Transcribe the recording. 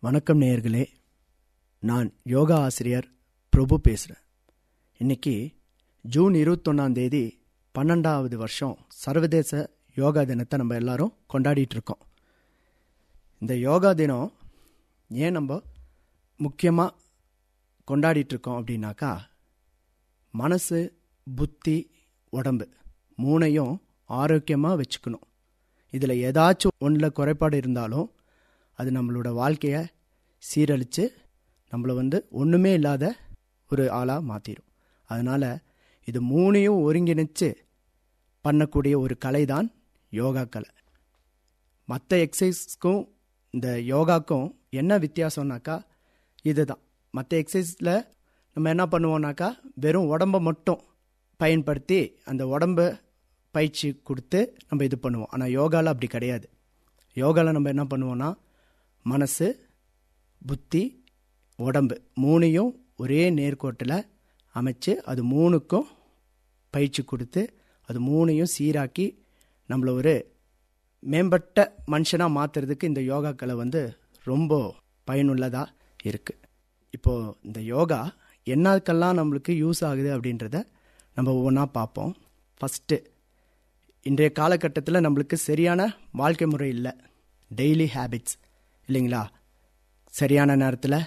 வணக்கம் நேயர்களே நான் யோகா ஆசிரியர் பிரபு பேசுகிறேன் இன்னைக்கு ஜூன் இருபத்தொன்னாம் தேதி பன்னெண்டாவது வருஷம் சர்வதேச யோகா தினத்தை நம்ம எல்லாரும் கொண்டாடிட்டு இருக்கோம் இந்த யோகா தினம் ஏன் நம்ம முக்கியமாக கொண்டாடிட்டு இருக்கோம் அப்படின்னாக்கா மனசு புத்தி உடம்பு மூணையும் ஆரோக்கியமாக வச்சுக்கணும் இதில் ஏதாச்சும் ஒன்றில் குறைபாடு இருந்தாலும் அது நம்மளோட வாழ்க்கையை சீரழித்து நம்மளை வந்து ஒன்றுமே இல்லாத ஒரு ஆளாக மாற்றிடும் அதனால் இது மூணையும் ஒருங்கிணைச்சு பண்ணக்கூடிய ஒரு கலை தான் யோகா கலை மற்ற எக்ஸசைஸ்க்கும் இந்த யோகாக்கும் என்ன வித்தியாசம்னாக்கா இதுதான் மற்ற எக்ஸசைஸில் நம்ம என்ன பண்ணுவோம்னாக்கா வெறும் உடம்பை மட்டும் பயன்படுத்தி அந்த உடம்பை பயிற்சி கொடுத்து நம்ம இது பண்ணுவோம் ஆனால் யோகாவில் அப்படி கிடையாது யோகாவில் நம்ம என்ன பண்ணுவோம்னா மனசு புத்தி உடம்பு மூணையும் ஒரே நேர்கோட்டில் அமைச்சு அது மூணுக்கும் பயிற்சி கொடுத்து அது மூணையும் சீராக்கி நம்மளை ஒரு மேம்பட்ட மனுஷனாக மாற்றுறதுக்கு இந்த யோகா கலை வந்து ரொம்ப பயனுள்ளதாக இருக்குது இப்போது இந்த யோகா என்னக்கெல்லாம் நம்மளுக்கு யூஸ் ஆகுது அப்படின்றத நம்ம ஒவ்வொன்றா பார்ப்போம் ஃபஸ்ட்டு இன்றைய காலகட்டத்தில் நம்மளுக்கு சரியான வாழ்க்கை முறை இல்லை டெய்லி ஹேபிட்ஸ் இல்லைங்களா சரியான நேரத்தில்